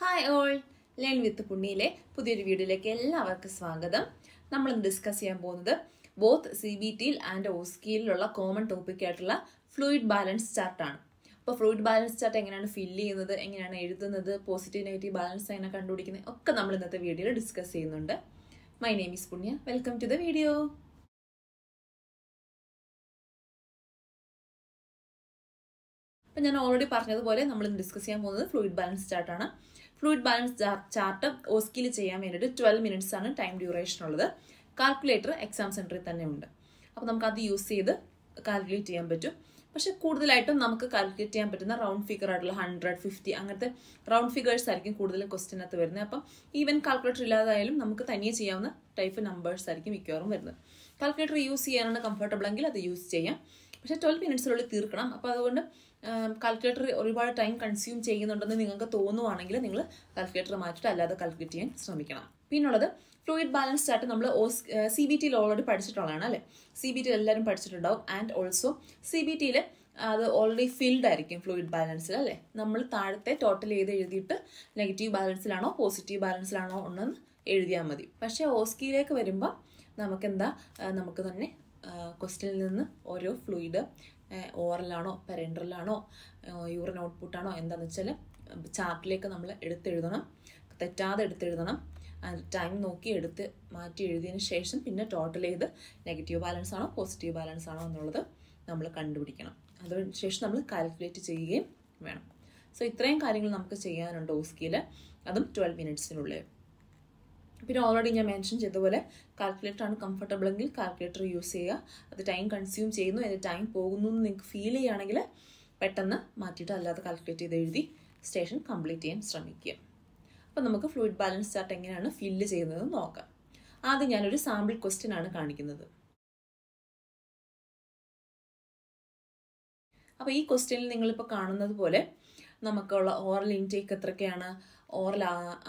hi all learn with പുണ്ണിയിലെ പുതിയൊരു വീഡിയോയിലേക്ക് എല്ലാവർക്കും സ്വാഗതം നമ്മൾ ഇന്ന് ഡിസ്കസ് ചെയ്യാൻ പോകുന്നത് ബോത്ത് സി ബി ടിയിൽ ആൻഡ് ഓസ്കിയിലുള്ള കോമൺ ടോപ്പിക് ആയിട്ടുള്ള ഫ്ലൂയിഡ് ബാലൻസ് ചാർട്ടാണ് അപ്പോൾ ഫ്ലൂയിഡ് ബാലൻസ് ചാർട്ട് എങ്ങനെയാണ് ഫില്ല് ചെയ്യുന്നത് എങ്ങനെയാണ് എഴുതുന്നത് പോസിറ്റീവ് നെഗറ്റീവ് ബാലൻസ് എങ്ങനെ കണ്ടുപിടിക്കുന്നത് ഒക്കെ നമ്മൾ ഇന്നത്തെ വീഡിയോയിൽ ഡിസ്കസ് ചെയ്യുന്നുണ്ട് my name is Punya welcome to the video അപ്പം ഞാൻ ഓൾറെഡി പറഞ്ഞതുപോലെ നമ്മൾ ഇന്ന് ഡിസ്കസ് ചെയ്യാൻ പോകുന്നത് ഫ്ലൂയിഡ് ബാലൻസ് ചാർട്ടാണ് ഫ്ലൂയിഡ് ബാലൻസ് ചാർട്ട് ഓസ്കിൽ ചെയ്യാൻ വേണ്ടിയിട്ട് ട്വൽവ് മിനിറ്റ്സ് ആണ് ടൈം ഡ്യൂറേഷൻ ഉള്ളത് കാൽക്കുലേറ്റർ എക്സാം സെൻറ്ററിൽ തന്നെ ഉണ്ട് അപ്പോൾ നമുക്ക് അത് യൂസ് ചെയ്ത് കാൽക്കുലേറ്റ് ചെയ്യാൻ പറ്റും പക്ഷെ കൂടുതലായിട്ടും നമുക്ക് കാൽക്കുലേറ്റ് ചെയ്യാൻ പറ്റുന്ന റൗണ്ട് ഫിഗർ ആയിട്ടുള്ള ഹൺഡ്രഡ് ഫിഫ്റ്റി അങ്ങനത്തെ റൗണ്ട് ഫിഗേഴ്സ് ആയിരിക്കും കൂടുതലും ക്വസ്റ്റിനകത്ത് വരുന്നത് അപ്പം ഈവൻ കാൽക്കുലേറ്റർ ഇല്ലാതായാലും നമുക്ക് തനിയെ ചെയ്യാവുന്ന ടൈപ്പ് നമ്പേഴ്സ് ആയിരിക്കും മിക്കവാറും വരുന്നത് കാൽക്കുലേറ്റർ യൂസ് ചെയ്യാനാണ് കംഫർട്ടബിൾ എങ്കിൽ അത് യൂസ് ചെയ്യാം പക്ഷേ ട്വൽവ് മിനിറ്റ്സിനുള്ളിൽ തീർക്കണം അപ്പോൾ അതുകൊണ്ട് കാൽക്കുലേറ്റർ ഒരുപാട് ടൈം കൺസ്യൂം ചെയ്യുന്നുണ്ടെന്ന് നിങ്ങൾക്ക് തോന്നുവാണെങ്കിൽ നിങ്ങൾ കാൽക്കുലേറ്റർ മാറ്റിയിട്ട് അല്ലാതെ കാൽക്കുലേറ്റ് ചെയ്യാൻ ശ്രമിക്കണം പിന്നുള്ളത് ഫ്ലൂയിഡ് ബാലൻസ് ചാർട്ട് നമ്മൾ സി ബി ടിയിൽ ഓൾറെഡി പഠിച്ചിട്ടുള്ളതാണ് അല്ലേ സി ബി ടിയിൽ എല്ലാവരും പഠിച്ചിട്ടുണ്ടാവും ആൻഡ് ഓൾസോ സി ബി ടിയിൽ അത് ഓൾറെഡി ഫിൽഡ് ആയിരിക്കും ഫ്ലൂയിഡ് ബാലൻസിൽ അല്ലേ നമ്മൾ താഴത്തെ ടോട്ടൽ ചെയ്ത് എഴുതിയിട്ട് നെഗറ്റീവ് ബാലൻസിലാണോ പോസിറ്റീവ് ബാലൻസിലാണോ ഉണ്ടെന്ന് എഴുതിയാൽ മതി പക്ഷേ ഓസ്കിയിലേക്ക് വരുമ്പോൾ നമുക്കെന്താ നമുക്ക് തന്നെ ക്വസ്റ്റ്യനിൽ നിന്ന് ഓരോ ഫ്ലൂയിഡ് ഓറലാണോ പെരൻഡറലാണോ യൂറിൻ ഔട്ട്പുട്ടാണോ എന്താണെന്ന് വെച്ചാൽ ചാർട്ടിലേക്ക് നമ്മൾ എടുത്തെഴുതണം തെറ്റാതെ എടുത്തെഴുതണം അതിൻ്റെ ടൈം നോക്കി എടുത്ത് മാറ്റി എഴുതിയതിന് ശേഷം പിന്നെ ടോട്ടൽ ചെയ്ത് നെഗറ്റീവ് ബാലൻസ് ആണോ പോസിറ്റീവ് ബാലൻസ് ആണോ എന്നുള്ളത് നമ്മൾ കണ്ടുപിടിക്കണം അതിന് ശേഷം നമ്മൾ കാൽക്കുലേറ്റ് ചെയ്യുകയും വേണം സോ ഇത്രയും കാര്യങ്ങൾ നമുക്ക് ചെയ്യാനുണ്ട് ഓസ്കിയിൽ അതും ട്വൽവ് മിനിറ്റ്സിനുള്ളിൽ പിന്നെ ഓൾറെഡി ഞാൻ മെൻഷൻ ചെയ്ത പോലെ കാൽക്കുലേറ്റർ ആണ് കംഫർട്ടബിൾ എങ്കിൽ കാൽക്കുലേറ്റർ യൂസ് ചെയ്യുക അത് ടൈം കൺസ്യൂം ചെയ്യുന്നു അതിൻ്റെ ടൈം പോകുന്നു എന്ന് നിങ്ങൾക്ക് ഫീൽ ചെയ്യുകയാണെങ്കിൽ പെട്ടെന്ന് മാറ്റിയിട്ട് അല്ലാതെ കാൽക്കുലേറ്റ് ചെയ്ത് എഴുതി സ്റ്റേഷൻ കംപ്ലീറ്റ് ചെയ്യാൻ ശ്രമിക്കുക അപ്പോൾ നമുക്ക് ഫ്ലൂയിഡ് ബാലൻസ് ചാർട്ട് എങ്ങനെയാണ് ഫില്ല് ചെയ്യുന്നത് നോക്കാം ആദ്യം ഞാനൊരു സാമ്പിൾ ക്വസ്റ്റ്യൻ ആണ് കാണിക്കുന്നത് അപ്പോൾ ഈ ക്വസ്റ്റ്യനിൽ നിങ്ങളിപ്പോൾ കാണുന്നത് പോലെ നമുക്കുള്ള ഓറൽ ഇൻടേക്ക് എത്രയൊക്കെയാണ് ഓറൽ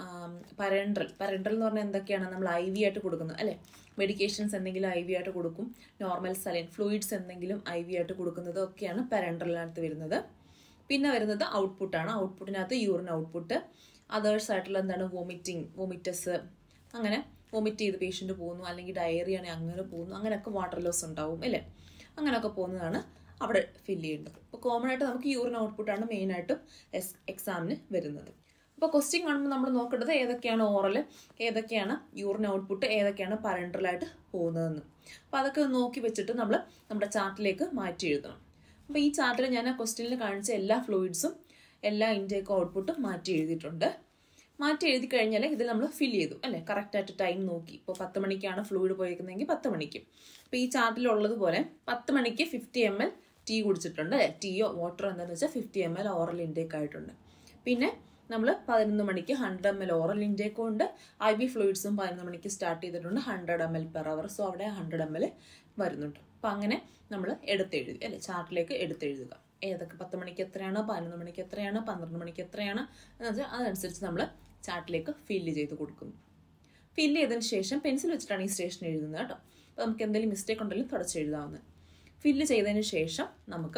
പരൻഡ്രൽ പരൻഡ്രൽ എന്ന് പറഞ്ഞാൽ എന്തൊക്കെയാണ് നമ്മൾ ഐ വി ആയിട്ട് കൊടുക്കുന്നത് അല്ലേ മെഡിക്കേഷൻസ് എന്തെങ്കിലും ഐ വി ആയിട്ട് കൊടുക്കും നോർമൽ സലൈൻ ഫ്ലൂയിഡ്സ് എന്തെങ്കിലും ഐ വി ആയിട്ട് കൊടുക്കുന്നത് ഒക്കെയാണ് പരൻഡ്രലിനകത്ത് വരുന്നത് പിന്നെ വരുന്നത് ഔട്ട്പുട്ടാണ് ഔട്ട്പുട്ടിനകത്ത് യൂറിൻ ഔട്ട്പുട്ട് അതേഴ്സ് ആയിട്ടുള്ള എന്താണ് വോമിറ്റിംഗ് വോമിറ്റസ് അങ്ങനെ വോമിറ്റ് ചെയ്ത് പേഷ്യൻ്റ് പോകുന്നു അല്ലെങ്കിൽ ഡയറി ആണെങ്കിൽ അങ്ങനെ പോകുന്നു അങ്ങനെയൊക്കെ വാട്ടർ ലോസ് ഉണ്ടാവും അല്ലേ അങ്ങനെയൊക്കെ പോകുന്നതാണ് അവിടെ ഫില്ല് ചെയ്യേണ്ടത് അപ്പോൾ കോമൺ ആയിട്ട് നമുക്ക് യൂറിൻ ഔട്ട്പുട്ടാണ് മെയിനായിട്ടും എസ് എക്സാമിന് വരുന്നത് അപ്പോൾ ക്വസ്റ്റ്യൻ കാണുമ്പോൾ നമ്മൾ നോക്കേണ്ടത് ഏതൊക്കെയാണ് ഓറൽ ഏതൊക്കെയാണ് യൂറിൻ ഔട്ട്പുട്ട് ഏതൊക്കെയാണ് പരൻഡറലായിട്ട് പോകുന്നതെന്ന് അപ്പോൾ അതൊക്കെ നോക്കി വെച്ചിട്ട് നമ്മൾ നമ്മുടെ ചാർട്ടിലേക്ക് മാറ്റി എഴുതണം അപ്പോൾ ഈ ചാർട്ടിൽ ഞാൻ ആ ക്വസ്റ്റ്യനിൽ കാണിച്ച എല്ലാ ഫ്ലൂയിഡ്സും എല്ലാ ഇൻടേക്ക് ഔട്ട്പുട്ടും മാറ്റി എഴുതിയിട്ടുണ്ട് മാറ്റി എഴുതി കഴിഞ്ഞാൽ ഇതിൽ നമ്മൾ ഫിൽ ചെയ്തു അല്ലേ കറക്റ്റായിട്ട് ടൈം നോക്കി ഇപ്പോൾ പത്ത് മണിക്കാണ് ഫ്ലൂയിഡ് പോയിരിക്കുന്നതെങ്കിൽ പത്ത് മണിക്ക് അപ്പോൾ ഈ ചാർട്ടിലുള്ളതുപോലെ പത്ത് മണിക്ക് ഫിഫ്റ്റി എം എൽ ടീ കുടിച്ചിട്ടുണ്ട് അല്ലേ ടീയോ വാട്ടറോ എന്താണെന്ന് വെച്ചാൽ fifty M L oral intake ആയിട്ടുണ്ട് പിന്നെ നമ്മൾ പതിനൊന്ന് മണിക്ക് ഹൺഡ്രഡ് എം എൽ ഓറൽ ഇൻടേക്കും ഉണ്ട് ഐ ബി ഫ്ലൂയിഡ്സും പതിനൊന്ന് മണിക്ക് സ്റ്റാർട്ട് ചെയ്തിട്ടുണ്ട് hundred M L per hour so അവിടെ ഹൺഡ്രഡ് എം എൽ വരുന്നുണ്ട് അപ്പം അങ്ങനെ നമ്മൾ എടുത്തെഴുതി അല്ലേ ചാർട്ടിലേക്ക് എടുത്തെഴുതുക ഏതൊക്കെ പത്ത് മണിക്ക് എത്രയാണ് പതിനൊന്ന് മണിക്ക് എത്രയാണ് പന്ത്രണ്ട് മണിക്ക് എത്രയാണ് എന്ന് വെച്ചാൽ അതനുസരിച്ച് നമ്മൾ ചാർട്ടിലേക്ക് ഫില്ല് ചെയ്ത് കൊടുക്കുന്നു ഫില്ല് ചെയ്തതിന് ശേഷം പെൻസിൽ വെച്ചിട്ടാണ് ഈ സ്റ്റേഷൻ എഴുതുന്നത് കേട്ടോ അപ്പോൾ നമുക്ക് എന്തെങ്കിലും മിസ്റ്റേക്ക് ഉണ്ടെങ്കിലും തുടച്ച് എഴുതാവുന്നത് ഫില്ല് ചെയ്തതിന് ശേഷം നമുക്ക്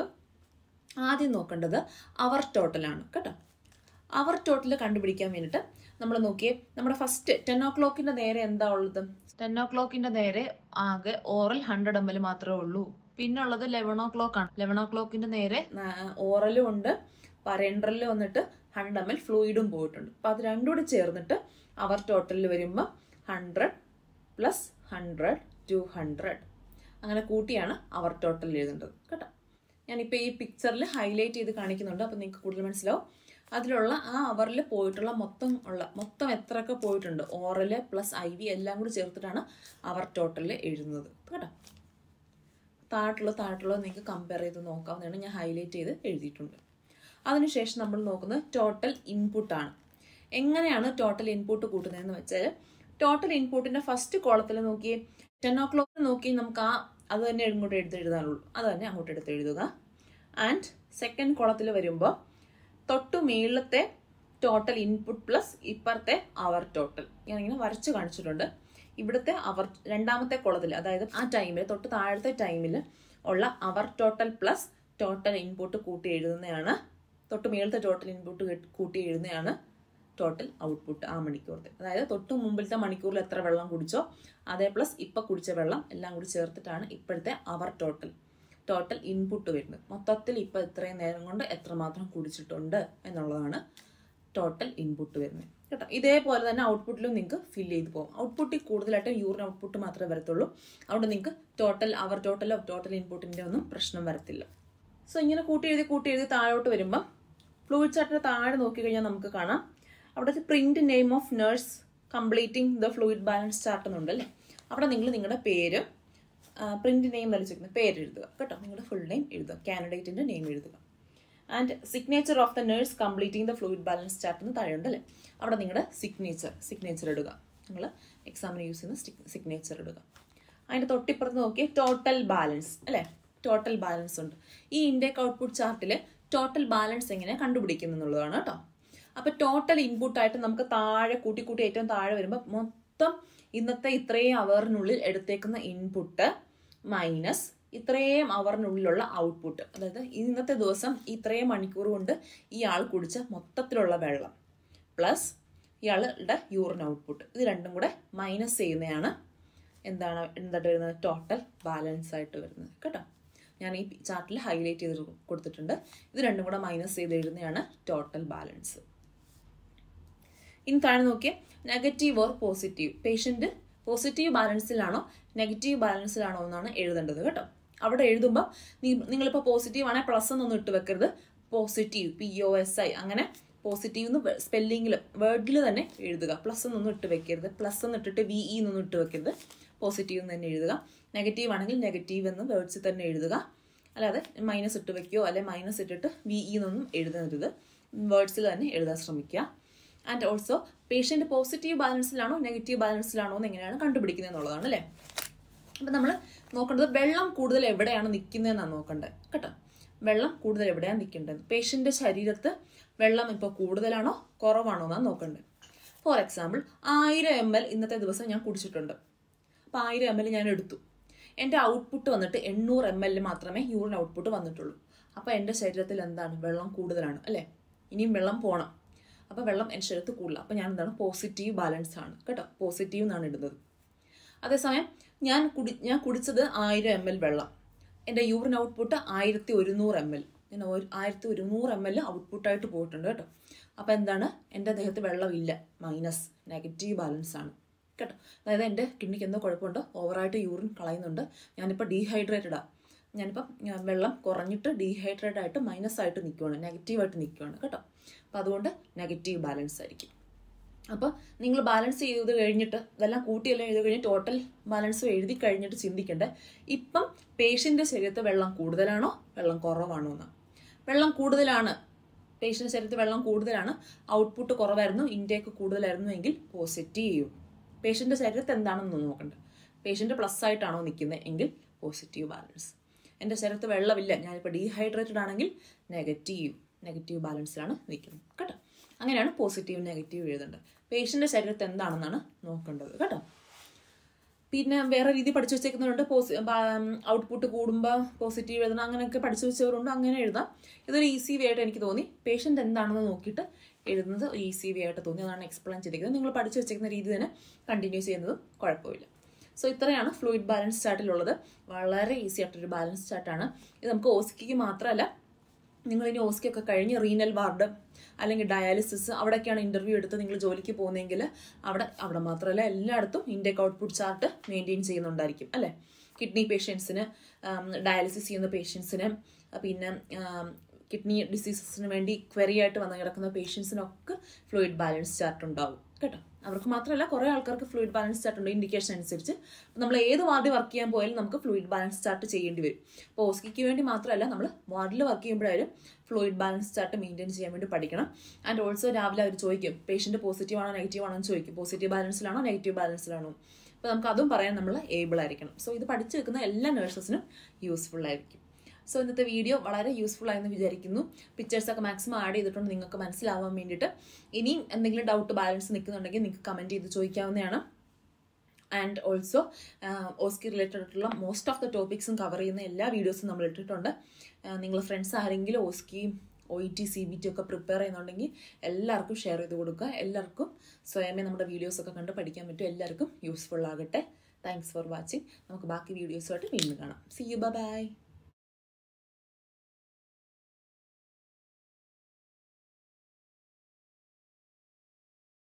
ആദ്യം നോക്കേണ്ടത് അവർ ടോട്ടലാണ് കേട്ടോ അവർ ടോട്ടൽ കണ്ടുപിടിക്കാൻ വേണ്ടിയിട്ട് നമ്മൾ നോക്കിയേ നമ്മുടെ ഫസ്റ്റ് ടെൻ ഓ ക്ലോക്കിൻ്റെ നേരെ എന്താ ഉള്ളത് ടെൻ ഓ ക്ലോക്കിൻ്റെ നേരെ ആകെ ഓറൽ ഹൺഡ്രഡ് എം എൽ മാത്രമേ ഉള്ളൂ പിന്നെ ഉള്ളത് ലെവൻ ഓ ക്ലോക്ക് ആണ് ലെവൻ ഓ ക്ലോക്കിൻ്റെ നേരെ ഓറലും ഉണ്ട് പരൻഡറിൽ വന്നിട്ട് ഹൺഡ്രഡ് എം എൽ ഫ്ലൂയിഡും പോയിട്ടുണ്ട് അപ്പോൾ അത് രണ്ടും കൂടി ചേർന്നിട്ട് അവർ ടോട്ടലിൽ വരുമ്പോൾ hundred plus hundred two hundred അങ്ങനെ കൂട്ടിയാണ് അവർ ടോട്ടൽ എഴുതേണ്ടത് കേട്ടോ ഞാനിപ്പോൾ ഈ പിക്ചറിൽ ഹൈലൈറ്റ് ചെയ്ത് കാണിക്കുന്നുണ്ട് അപ്പോൾ നിങ്ങൾക്ക് കൂടുതൽ മനസ്സിലാവും അതിലുള്ള ആ അവറിൽ പോയിട്ടുള്ള മൊത്തം ഉള്ള മൊത്തം എത്രയൊക്കെ പോയിട്ടുണ്ട് ഓറല് പ്ലസ് ഐ വി എല്ലാം കൂടി ചേർത്തിട്ടാണ് അവർ ടോട്ടലിൽ എഴുതുന്നത് കേട്ടോ താഴെയുള്ള താഴെയുള്ള നിങ്ങൾക്ക് കമ്പയർ ചെയ്ത് നോക്കാവുന്നതാണ് ഞാൻ ഹൈലൈറ്റ് ചെയ്ത് എഴുതിയിട്ടുണ്ട് അതിനുശേഷം നമ്മൾ നോക്കുന്നത് ടോട്ടൽ ഇൻപുട്ടാണ് എങ്ങനെയാണ് ടോട്ടൽ ഇൻപുട്ട് കൂട്ടുന്നതെന്ന് വെച്ചാൽ ടോട്ടൽ ഇൻപുട്ടിൻ്റെ ഫസ്റ്റ് കോളത്തിൽ നോക്കി ടെൻ ഓ ക്ലോക്ക് നോക്കി നമുക്ക് ആ അത് തന്നെ ഇങ്ങോട്ട് എടുത്ത് എഴുതാനുള്ളൂ അത് തന്നെ അങ്ങോട്ട് എടുത്ത് എഴുതുക ആൻഡ് സെക്കൻഡ് കോളത്തിൽ വരുമ്പോൾ തൊട്ടു മേളത്തെ ടോട്ടൽ ഇൻപുട്ട് പ്ലസ് ഇപ്പുറത്തെ അവർ ടോട്ടൽ ഞാനിങ്ങനെ വരച്ച് കാണിച്ചിട്ടുണ്ട് ഇവിടുത്തെ അവർ രണ്ടാമത്തെ കുളത്തിൽ അതായത് ആ ടൈമിൽ തൊട്ട് താഴത്തെ ടൈമിൽ ഉള്ള hour total plus total input കൂട്ടി എഴുതുന്നതാണ് തൊട്ട് മേളത്തെ ടോട്ടൽ ഇൻപുട്ട് കൂട്ടി എഴുതുന്നതാണ് ടോട്ടൽ ഔട്ട്പുട്ട് ആ മണിക്കൂറിൽ അതായത് തൊട്ട് മുമ്പിലത്തെ മണിക്കൂറിൽ എത്ര വെള്ളം കുടിച്ചോ അതേ പ്ലസ് ഇപ്പം കുടിച്ച വെള്ളം എല്ലാം കൂടി ചേർത്തിട്ടാണ് ഇപ്പോഴത്തെ അവർ ടോട്ടൽ ടോട്ടൽ ഇൻപുട്ട് വരുന്നത് മൊത്തത്തിൽ ഇപ്പോൾ ഇത്രയും നേരം കൊണ്ട് എത്രമാത്രം കുടിച്ചിട്ടുണ്ട് എന്നുള്ളതാണ് ടോട്ടൽ ഇൻപുട്ട് വരുന്നത് കേട്ടോ ഇതേപോലെ തന്നെ ഔട്ട്പുട്ടിലും നിങ്ങൾക്ക് ഫില്ല് ചെയ്ത് പോകും ഔട്ട്പുട്ടിൽ കൂടുതലായിട്ട് യൂറിൻ ഔട്ട്പുട്ട് മാത്രമേ വരത്തുള്ളൂ അതുകൊണ്ട് നിങ്ങൾക്ക് ടോട്ടൽ അവർ ടോട്ടലോ ടോട്ടൽ ഇൻപുട്ടിൻ്റെ ഒന്നും പ്രശ്നം വരത്തില്ല സോ ഇങ്ങനെ കൂട്ടി എഴുതി കൂട്ടി എഴുതി താഴോട്ട് വരുമ്പോൾ ഫ്ലൂയിഡ് ചാർട്ടിന് താഴെ നോക്കിക്കഴിഞ്ഞാൽ നമുക്ക് കാണാം അവിടുത്തെ print name of nurse completing the fluid balance chart എന്നുണ്ട് അല്ലേ അവിടെ നിങ്ങൾ നിങ്ങളുടെ പേര് പ്രിന്റ് നെയിം വലിച്ചിരിക്കുന്ന പേര് എഴുതുക കേട്ടോ നിങ്ങളുടെ ഫുൾ നെയിം എഴുതുക കാൻഡിഡേറ്റിന്റെ നെയിം എഴുതുക and signature of the nurse completing the fluid balance chart എന്ന് താഴെയുണ്ട് അല്ലേ അവിടെ നിങ്ങളുടെ സിഗ്നേച്ചർ സിഗ്നേച്ചർ ഇടുക നിങ്ങൾ എക്സാമിന് യൂസ് ചെയ്യുന്ന സിഗ്നേച്ചർ ഇടുക അതിൻ്റെ തൊട്ടിപ്പുറത്ത് നോക്കിയാൽ ടോട്ടൽ ബാലൻസ് അല്ലേ ടോട്ടൽ ബാലൻസ് ഉണ്ട് ഈ ഇൻഡേക്ക് ഔട്ട്പുട്ട് ചാർട്ടിൽ ടോട്ടൽ ബാലൻസ് എങ്ങനെ കണ്ടുപിടിക്കുന്നു എന്നുള്ളതാണ് കേട്ടോ അപ്പോൾ ടോട്ടൽ ഇൻപുട്ടായിട്ട് നമുക്ക് താഴെ കൂട്ടി കൂട്ടി ഏറ്റവും താഴെ വരുമ്പോൾ മൊത്തം ഇന്നത്തെ ഇത്രയും അവറിനുള്ളിൽ എടുത്തേക്കുന്ന ഇൻപുട്ട് മൈനസ് ഇത്രയും അവറിനുള്ളിലുള്ള ഔട്ട്പുട്ട് അതായത് ഇന്നത്തെ ദിവസം ഇത്രയും മണിക്കൂർ കൊണ്ട് ഈ ആൾ കുടിച്ച മൊത്തത്തിലുള്ള വെള്ളം പ്ലസ് ഇയാളുടെ യൂറിൻ ഔട്ട്പുട്ട് ഇത് രണ്ടും കൂടെ മൈനസ് ചെയ്യുന്നതാണ് എന്താണ് എന്തായിട്ട് വരുന്നത് ടോട്ടൽ ബാലൻസ് ആയിട്ട് വരുന്നത് കേട്ടോ ഞാൻ ഈ ചാർട്ടിൽ ഹൈലൈറ്റ് ചെയ്ത് കൊടുത്തിട്ടുണ്ട് ഇത് രണ്ടും കൂടെ മൈനസ് ചെയ്ത് എഴുതുന്നതാണ് ടോട്ടൽ ബാലൻസ് ഇനി താഴെ നോക്കിയാൽ negative or positive patient positive ബാലൻസിലാണോ നെഗറ്റീവ് ബാലൻസിലാണോ എന്നാണ് എഴുതേണ്ടത് കേട്ടോ അവിടെ എഴുതുമ്പോൾ നിങ്ങളിപ്പോൾ പോസിറ്റീവ് ആണെങ്കിൽ പ്ലസ് എന്നൊന്നും ഇട്ട് വെക്കരുത് positive P O S I അങ്ങനെ പോസിറ്റീവ് എന്ന് സ്പെല്ലിങ്ങിൽ വേർഡിൽ തന്നെ എഴുതുക പ്ലസ് എന്നൊന്നും ഇട്ട് വെക്കരുത് പ്ലസ് എന്ന് ഇട്ടിട്ട് വി ഇ എന്നൊന്നും ഇട്ട് വെക്കരുത് പോസിറ്റീവ് എന്ന് തന്നെ എഴുതുക നെഗറ്റീവ് ആണെങ്കിൽ നെഗറ്റീവ് എന്ന് വേർഡ്സിൽ തന്നെ എഴുതുക അല്ലാതെ മൈനസ് ഇട്ട് വെക്കുകയോ അല്ലെ മൈനസ് ഇട്ടിട്ട് വി ഇ എന്നൊന്നും എഴുതരുത് വേർഡ്സിൽ തന്നെ എഴുതാൻ ശ്രമിക്കുക ആൻഡ് ഓൾസോ പേഷ്യൻ്റ് പോസിറ്റീവ് ബാലൻസിലാണോ നെഗറ്റീവ് ബാലൻസിലാണോ എന്ന് എങ്ങനെയാണ് കണ്ടുപിടിക്കുന്നത് എന്നുള്ളതാണ് അല്ലേ അപ്പം നമ്മൾ നോക്കേണ്ടത് വെള്ളം കൂടുതൽ എവിടെയാണ് നിൽക്കുന്നതെന്നാണ് നോക്കേണ്ടത് കേട്ടോ വെള്ളം കൂടുതൽ എവിടെയാണ് നിൽക്കേണ്ടത് പേഷ്യൻ്റെ ശരീരത്ത് വെള്ളം ഇപ്പോൾ കൂടുതലാണോ കുറവാണോ എന്നാണ് നോക്കേണ്ടത് ഫോർ എക്സാമ്പിൾ ആയിരം എം എൽ ഇന്നത്തെ ദിവസം ഞാൻ കുടിച്ചിട്ടുണ്ട് അപ്പോൾ ആയിരം എം എൽ ഞാൻ എടുത്തു എൻ്റെ ഔട്ട്പുട്ട് വന്നിട്ട് എണ്ണൂറ് എം എൽ മാത്രമേ യൂറിൻ ഔട്ട്പുട്ട് വന്നിട്ടുള്ളൂ അപ്പോൾ എൻ്റെ ശരീരത്തിൽ എന്താണ് വെള്ളം കൂടുതലാണ് അല്ലേ ഇനിയും വെള്ളം പോകണം അപ്പോൾ വെള്ളം എൻ്റെ ശരീരത്തിൽ കൂടുതൽ അപ്പോൾ ഞാൻ എന്താണ് പോസിറ്റീവ് ബാലൻസ് ആണ് കേട്ടോ പോസിറ്റീവ് എന്നാണ് ഇടുന്നത് അതേസമയം ഞാൻ കുടി ഞാൻ കുടിച്ചത് ആയിരം എം എൽ വെള്ളം എൻ്റെ യൂറിൻ ഔട്ട്പുട്ട് ആയിരത്തി ഒരുന്നൂറ് എം എൽ ഞാൻ ഒരു ആയിരത്തി ഒരുന്നൂറ് എം എൽ ഔട്ട്പുട്ടായിട്ട് പോയിട്ടുണ്ട് കേട്ടോ അപ്പോൾ എന്താണ് എൻ്റെ ദേഹത്ത് വെള്ളമില്ല മൈനസ് നെഗറ്റീവ് ബാലൻസ് ആണ് കേട്ടോ അതായത് എൻ്റെ കിഡ്നിക്ക് എന്തോ കുഴപ്പമുണ്ട് ഓവറായിട്ട് യൂറിൻ കളയുന്നുണ്ട് ഞാനിപ്പോൾ ഡീഹൈഡ്രേറ്റഡാണ് ഞാനിപ്പം വെള്ളം കുറഞ്ഞിട്ട് ഡീഹൈഡ്രേറ്റ് ആയിട്ട് മൈനസ് ആയിട്ട് നിൽക്കുവാണ് നെഗറ്റീവായിട്ട് നിൽക്കുവാണ് കേട്ടോ അപ്പോൾ അതുകൊണ്ട് നെഗറ്റീവ് ബാലൻസ് ആയിരിക്കും അപ്പോൾ നിങ്ങൾ ബാലൻസ് ചെയ്ത് കഴിഞ്ഞിട്ട് ഇതെല്ലാം കൂട്ടിയെല്ലാം എഴുതി കഴിഞ്ഞ് ടോട്ടൽ ബാലൻസ് എഴുതി കഴിഞ്ഞിട്ട് ചിന്തിക്കേണ്ടത് ഇപ്പം പേഷ്യൻ്റെ ശരീരത്തിൽ വെള്ളം കൂടുതലാണോ വെള്ളം കുറവാണോ എന്ന് വെള്ളം കൂടുതലാണ് പേഷ്യൻ്റെ ശരീരത്തിൽ വെള്ളം കൂടുതലാണ് ഔട്ട്പുട്ട് കുറവായിരുന്നു ഇൻടേക്ക് കൂടുതലായിരുന്നു എങ്കിൽ പോസിറ്റീവ് പേഷ്യൻ്റെ ശരീരത്തിൽ എന്താണെന്ന് നോക്കണ്ട പേഷ്യൻ്റ് പ്ലസ് ആയിട്ടാണോ നിൽക്കുന്നത് എങ്കിൽ പോസിറ്റീവ് ബാലൻസ് എൻ്റെ ശരീരത്തിൽ വെള്ളമില്ല ഞാനിപ്പോൾ ഡീഹൈഡ്രേറ്റഡ് ആണെങ്കിൽ നെഗറ്റീവ് നെഗറ്റീവ് ബാലൻസിലാണ് നിൽക്കുന്നത് കേട്ടോ അങ്ങനെയാണ് പോസിറ്റീവ് നെഗറ്റീവ് എഴുതേണ്ടത് പേഷ്യൻ്റെ ശരീരത്തിൽ എന്താണെന്നാണ് നോക്കേണ്ടത് കേട്ടോ പിന്നെ വേറെ രീതി പഠിച്ചു വെച്ചേക്കുന്നവരുണ്ട് പോസി ഔട്ട്പുട്ട് കൂടുമ്പോൾ പോസിറ്റീവ് എഴുതണം അങ്ങനെയൊക്കെ പഠിച്ചു വെച്ചവരുണ്ട് അങ്ങനെ എഴുതാം ഇതൊരു ഈസി വേ ആയിട്ട് എനിക്ക് തോന്നി പേഷ്യൻ്റ് എന്താണെന്ന് നോക്കിയിട്ട് എഴുതുന്നത് ഒരു ഈസി വേ ആയിട്ട് തോന്നി അതാണ് എക്സ്പ്ലെയിൻ ചെയ്തിരിക്കുന്നത് നിങ്ങൾ പഠിച്ചു വെച്ചേക്കുന്ന രീതി തന്നെ കണ്ടിന്യൂ ചെയ്യുന്നതും കുഴപ്പമില്ല സോ ഇത്രയാണ് ഫ്ലൂയിഡ് ബാലൻസ് ചാർട്ടിലുള്ളത് വളരെ ഈസി ആയിട്ടൊരു ബാലൻസ് ചാർട്ടാണ് ഇത് നമുക്ക് ഓസ്കിക്ക് മാത്രമല്ല നിങ്ങൾ ഇനി ഓസ്കിയൊക്കെ കഴിഞ്ഞ് റീനൽ വാർഡ് അല്ലെങ്കിൽ ഡയാലിസിസ് അവിടെയൊക്കെയാണ് ഇൻ്റർവ്യൂ എടുത്ത് നിങ്ങൾ ജോലിക്ക് പോകുന്നതെങ്കിൽ അവിടെ അവിടെ മാത്രമല്ല എല്ലായിടത്തും ഇൻഡേക്ക് ഔട്ട്പുട്ട് ചാർട്ട് മെയിൻറ്റെയിൻ ചെയ്യുന്നുണ്ടായിരിക്കും അല്ലേ കിഡ്നി പേഷ്യൻസിന് ഡയാലിസിസ് ചെയ്യുന്ന പേഷ്യൻസിന് പിന്നെ കിഡ്നി ഡിസീസസിന് വേണ്ടി ക്വറി ആയിട്ട് വന്ന് കിടക്കുന്ന പേഷ്യൻസിനൊക്കെ ഫ്ലൂയിഡ് ബാലൻസ് ചാർട്ട് ഉണ്ടാവും കേട്ടോ അവർക്ക് മാത്രമല്ല കുറേ ആൾക്കാർക്ക് ഫ്ലൂയിഡ് ബാലൻസ് ചാർട്ട് ഉണ്ട് ഇൻഡിക്കേഷൻ അനുസരിച്ച് നമ്മൾ ഏത് വാർഡിൽ വർക്ക് ചെയ്യാൻ പോയാലും നമുക്ക് ഫ്ലൂയിഡ് ബാലൻസ് ചാർട്ട് ചെയ്യേണ്ടി വരും അപ്പോൾ ഓസ്കിക്ക് വേണ്ടി മാത്രമല്ല നമ്മൾ വാർഡിൽ വർക്ക് ചെയ്യുമ്പോഴായാലും ഫ്ലൂയിഡ് ബാലൻസ് ചാർട്ട് മെയിൻറ്റെയിൻ ചെയ്യാൻ വേണ്ടി പഠിക്കണം ആൻഡ് ഓൾസോ രാവിലെ അവർ ചോദിക്കും പേഷ്യൻ്റ് പോസിറ്റീവ് ആണോ നെഗറ്റീവ് ആണോ എന്ന് ചോദിക്കും പോസിറ്റീവ് ബാലൻസിലാണോ നെഗറ്റീവ് ബാലൻസിലാണോ അപ്പോൾ നമുക്ക് അതും പറയാൻ നമ്മൾ ഏബിൾ ആയിരിക്കണം സോ ഇത് പഠിച്ചു വെക്കുന്ന എല്ലാ നഴ്സസിനും യൂസ്ഫുൾ ആയിരിക്കും സോ ഇന്നത്തെ വീഡിയോ വളരെ യൂസ്ഫുൾ ആയെന്ന് വിചാരിക്കുന്നു പിക്ചേഴ്സൊക്കെ മാക്സിമം ആഡ് ചെയ്തിട്ടുണ്ട് നിങ്ങൾക്ക് മനസ്സിലാവാൻ വേണ്ടിയിട്ട് ഇനിയും എന്തെങ്കിലും ഡൗട്ട് ബാലൻസ് നിൽക്കുന്നുണ്ടെങ്കിൽ നിങ്ങൾക്ക് കമൻറ്റ് ചെയ്ത് ചോദിക്കാവുന്നതാണ് ആൻഡ് ഓൾസോ ഓസ്കി റിലേറ്റഡ് ആയിട്ടുള്ള മോസ്റ്റ് ഓഫ് ദ ടോപ്പിക്സും കവർ ചെയ്യുന്ന എല്ലാ വീഡിയോസും നമ്മൾ ഇട്ടിട്ടുണ്ട് നിങ്ങൾ ഫ്രണ്ട്സ് ആരെങ്കിലും OSCE O E T C B T ഒക്കെ പ്രിപ്പയർ ചെയ്യുന്നുണ്ടെങ്കിൽ എല്ലാവർക്കും ഷെയർ ചെയ്ത് കൊടുക്കുക എല്ലാവർക്കും സ്വയമേ നമ്മുടെ വീഡിയോസൊക്കെ കണ്ട് പഠിക്കാൻ പറ്റും എല്ലാവർക്കും യൂസ്ഫുൾ ആകട്ടെ താങ്ക്സ് ഫോർ വാച്ചിങ് നമുക്ക് ബാക്കി വീഡിയോസുമായിട്ട് വീണ്ടും കാണാം സി യു ബൈ